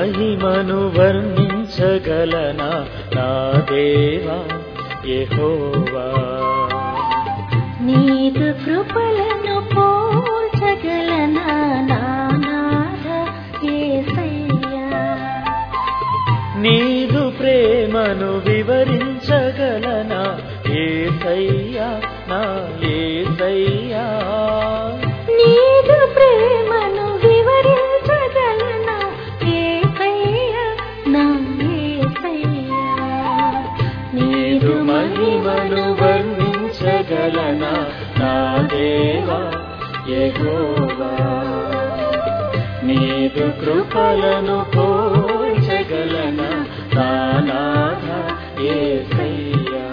మహిమను వర్ణించగలనా నా దేవా యెహోవా నీదు కృపలను పోల్చగలనా నానాథ యేసయ్యా నీదు ప్రేమను వివరించగలనా ఏసయ్యా నా ఏసయ్యా నీదు ప్రేమను వివరించగలనా యేసయ్యా నా యేసయ్యా నీదు మహిమను వర్ణించగలనా నా దేవా యెహోవా నీదు కృపలను పోల్చగలనా నా నాథ యేసయ్యా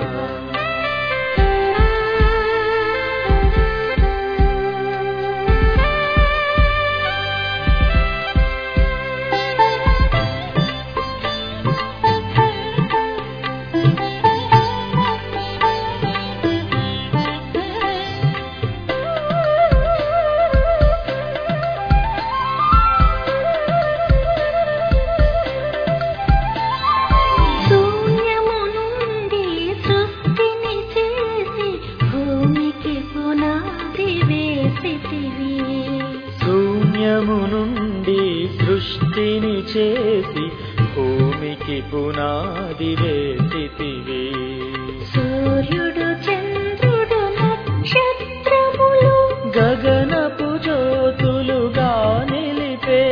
శూన్యము నుండి సృష్టిని చేసి భూమికి పునాది వేసితివి శూన్యము నుండి సృష్టిని చేసి భూమికి పునాది వేసితివి సూర్యుడు చంద్రుడు నక్షత్రములు గగనపు జ్యోతులుగా నిలిపే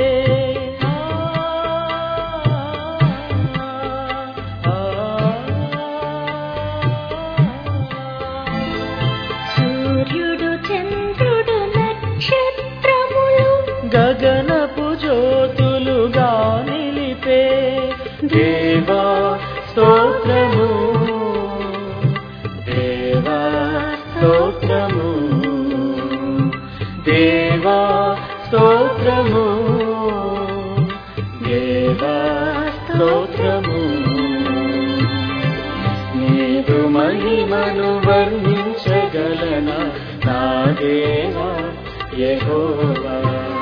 సూర్యుడు చంద్రుడు నక్షత్రములు గగనపు జ్యోతులుగా నిలిపే దేవా స్తోత్రము దేవా స్తోత్రము దేవా స్తోత్రము దేవా స్తోత్రము నీదు మహిమను వర్ణించగలనా నా దేవా యెహోవా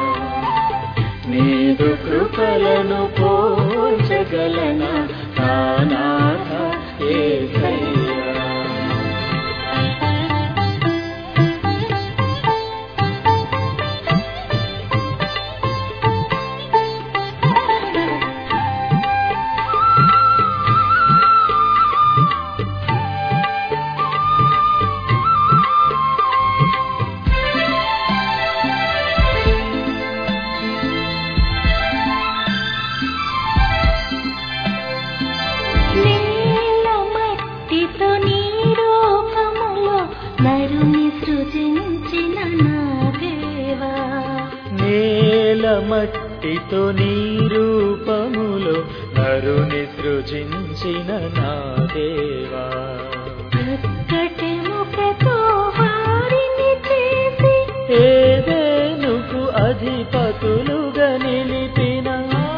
నీదు కృపలను పోల్చగలనా నా నాథ యేసయ్యా నేల మట్టితో నీ రూపములో నరుని సృజించిన నా దేవా నేల మట్టితో నీ రూపములో నరుని సృజించిన నా దేవా చక్కటి ముఖతో వారిని చేసి ఏదేనుకు అధిపతులుగా నిలిపిన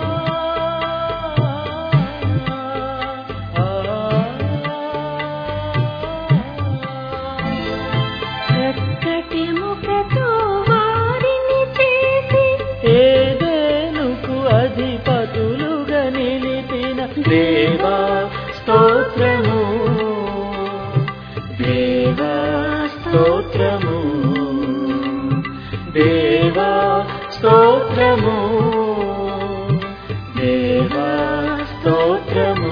చక్కటి ముఖతో వారిని చేసి ఏదేనుకు అధిపతులుగా నిలిపిన దేవా స్తోత్రము దేవా స్తోత్రము దేవా స్తోత్రము దేవా స్తోత్రము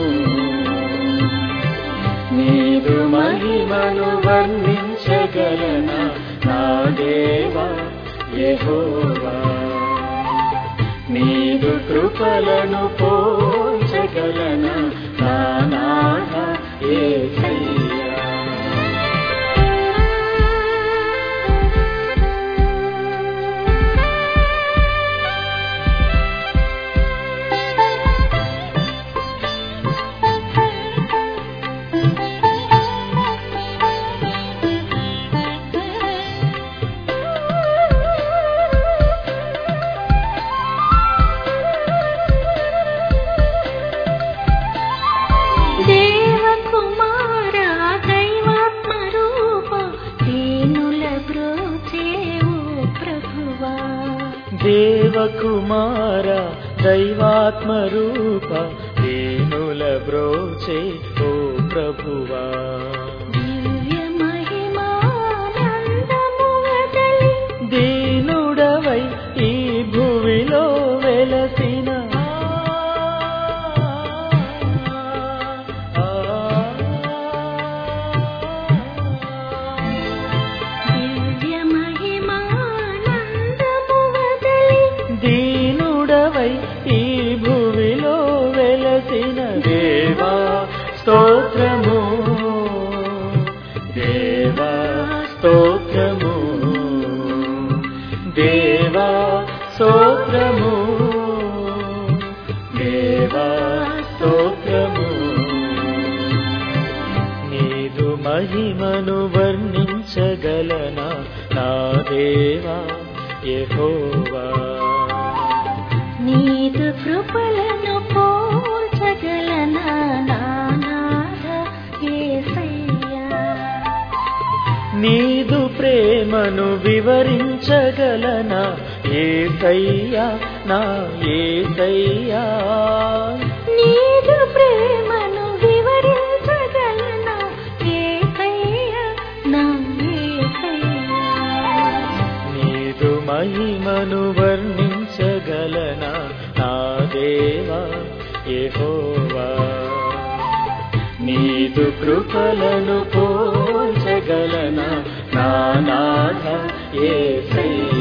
నీదు మహిమను వర్ణించగలనా నా దేవా యెహోవా నీదు కృపలను పోల్చగలనా నా నాథ యేసయ్యా దేవకుమారా దైవాత్మ రూప దీనుల బ్రోచేవు ప్రభువా దేవకుమార దైవాత్మ రూప దీనుల బ్రోచే ఓ ప్రభువా దివ్య మహిమానందము వదలి దీనుడవై ఈ భువిలో వెలసిన దివ్య మహిమానందము వదలి దీనుడవై ఈ భువిలో వెలసిన దేవా స్తోత్రము దేవా స్తోత్రము దేవా స్తోత్రము దేవా స్తోత్రము నీదు మహిమను వర్ణించగలనా నా దేవా యెహోవా నీదు కృపలను పోల్చగలనా నానాథ యేసయ్యా నీదు ప్రేమను వివరించగలనా ఏసయ్యా నా ఏసయ్యా నీదు ప్రేమను వివరించగలనా యేసయ్యా నా యేసయ్యా నీదు మహిమను వర్ణించగలనా నా దేవా యెహోవా నీదు కృపలను పోల్చగలనా నా నాథ ఏసయ్యా